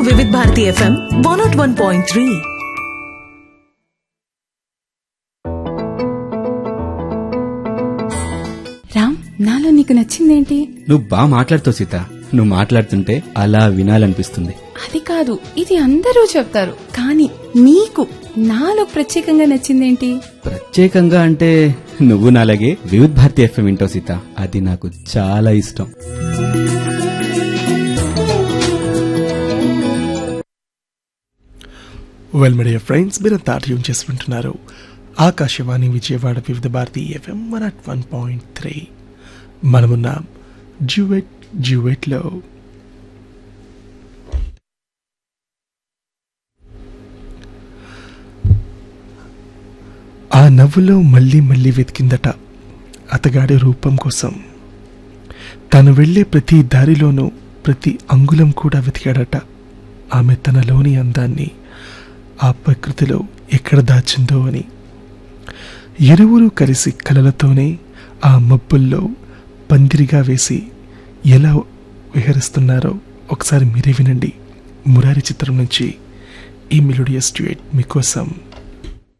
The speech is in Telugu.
Vividh Bharati FM one nought one point three Ram నాలో నీకు నచ్చిందేంటి నువ్వు బాగా మాట్లాడుతావు సీత నువ్వు మాట్లాడుతుంటే అలా వినాలనిపిస్తుంది అది కాదు ఇది అందరూ చెప్తారు కానీ నీకు నాలో ప్రత్యేకంగా నచ్చిందేంటి ప్రత్యేకంగా అంటే నువ్వు నాలాగే వివిధ్ భారతి ఎఫ్ఎం వింటావు సీత అది నాకు చాలా ఇష్టం వెల్ మీడియా ఫ్రెండ్స్ మీరంతా ట్యూన్ చేసి వింటున్నారు Akashvani Vijayawada Vividh Bharati FM one at one point three మనమున్నాం జ్యూవెట్ జ్యూవెట్లో ఆ నవ్వులో మళ్ళీ మళ్ళీ వెతికిందట అతగాడి రూపం కోసం తను వెళ్ళే ప్రతి దారిలోనూ ప్రతి అంగుళం కూడా వెతికాడట ఆమె తనలోని అందాన్ని ఆ ప్రకృతిలో ఎక్కడ దాచిందో అని ఇరువురు కలిసి కలలతోనే ఆ మబ్బుల్లో పందిరిగా వేసి ఎలా విహరిస్తున్నారో ఒకసారి మీరే వినండి మురారి చిత్రం నుంచి ఈ మెలోడియస్ డ్యూయట్ మీకోసం